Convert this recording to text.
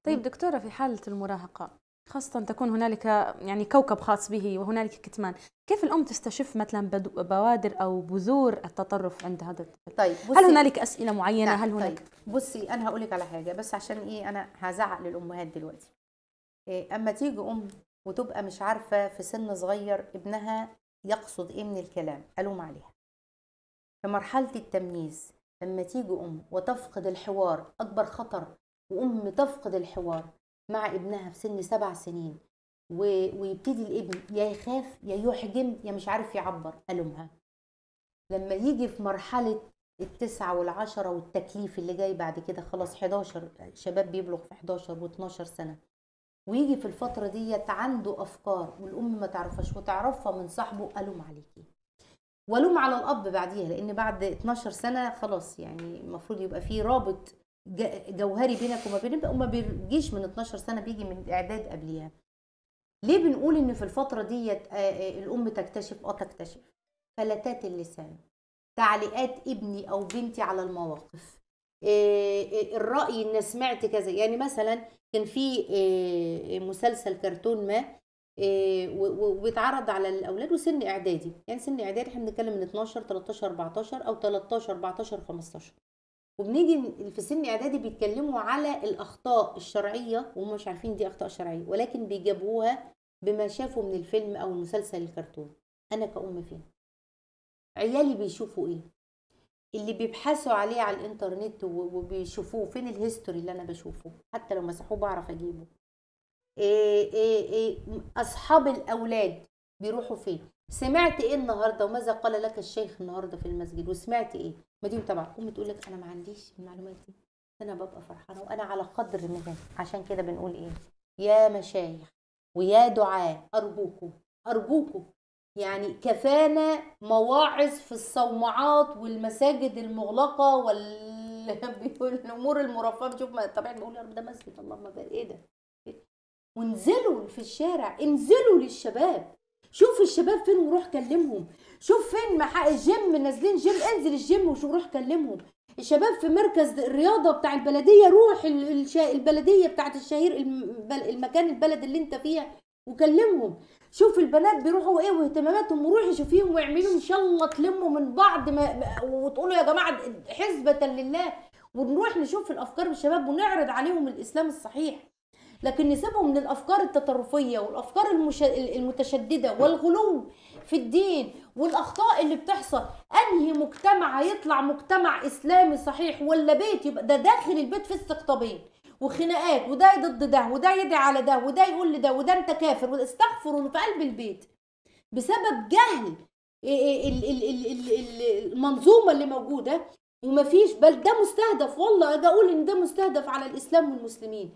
طيب دكتورة في حالة المراهقة خاصة تكون هنالك يعني كوكب خاص به وهنالك كتمان كيف الأم تستشف مثلا بدو- بوادر أو بذور التطرف عند هذا الطفل طيب هل بصي هنالك أسئلة معينة نعم، هل هناك طيب بصي انا هقول لك على حاجه بس عشان ايه انا هزعق للامهات دلوقتي إيه اما تيجي ام وتبقى مش عارفه في سن صغير ابنها يقصد ايه من الكلام الوم عليها في مرحله التمييز لما تيجي ام وتفقد الحوار اكبر خطر وام تفقد الحوار مع ابنها في سن سبع سنين و- ويبتدي الابن يا يخاف يا يحجم يا مش عارف يعبر الومها لما يجي في مرحله التسعة والعشرة والتكليف اللي جاي بعد كده خلاص 11 شباب بيبلغ في 11 و12 سنة ويجي في الفترة ديت عنده أفكار والأم ما تعرفهاش وتعرفها من صاحبه ألوم عليكي ولوم على الأب بعديها لأن بعد 12 سنة خلاص يعني المفروض يبقى في رابط ج- جوهري بينك وما بين وما بيجيش من 12 سنة بيجي من الإعداد قبليها ليه بنقول إن في الفترة ديت آه، آه، الأم تكتشف أه تكتشف فلتات اللسان تعليقات ابني او بنتي على المواقف إيه إيه الراي ان سمعت كذا يعني مثلا كان في إيه مسلسل كرتون ما إيه و- و- وبيتعرض على الاولاد وسن اعدادي يعني سن اعدادي احنا بنتكلم من 12 13 14 او 13 14 15 وبنيجي في سن اعدادي بيتكلموا على الاخطاء الشرعيه وهم مش عارفين دي اخطاء شرعيه ولكن بيجابوها بما شافوا من الفيلم او المسلسل الكرتون انا كأم فين عيالي بيشوفوا ايه اللي بيبحثوا عليه على الانترنت و- وبيشوفوه فين الهيستوري اللي انا بشوفه حتى لو مسحوه بعرف اجيبه إيه إيه إيه اصحاب الاولاد بيروحوا فين سمعت ايه النهارده وماذا قال لك الشيخ النهارده في المسجد وسمعت ايه ما دي متابعه ام تقول لك انا ما عنديش المعلومات دي انا ببقى فرحانه وانا على قدر منها عشان كده بنقول ايه يا مشايخ ويا دعاة ارجوكم ارجوكم يعني كفانا مواعظ في الصومعات والمساجد المغلقه والامور المرفهه بشوف ما طبعا بقول يا رب ده مسجد اللهم بارك ايه ده وانزلوا في الشارع انزلوا للشباب شوف الشباب فين وروح كلمهم شوف فين محا الجيم نازلين جيم انزل الجيم وشوف روح كلمهم الشباب في مركز الرياضه بتاع البلديه روح ال- الش- البلديه بتاعت الشهير الم- المكان البلد اللي انت فيها وكلمهم شوف البنات بيروحوا ايه واهتماماتهم وروحي شوفيهم واعملوا ان شاء الله تلموا من بعض ما وتقولوا يا جماعه حسبة لله ونروح نشوف الافكار الشباب ونعرض عليهم الاسلام الصحيح لكن نسيبهم من الافكار التطرفيه والافكار المش... المتشدده والغلو في الدين والاخطاء اللي بتحصل انهي مجتمع هيطلع مجتمع اسلامي صحيح ولا بيت يبقى ده داخل البيت في استقطابين وخناقات وده ضد ده وده يدعي على ده وده يقول لده وده انت كافر واستغفر في قلب البيت بسبب جهل ال- ال- ال- ال- ال- ال- المنظومه اللي موجوده ومفيش بل ده مستهدف والله اجي اقول ان ده مستهدف على الاسلام والمسلمين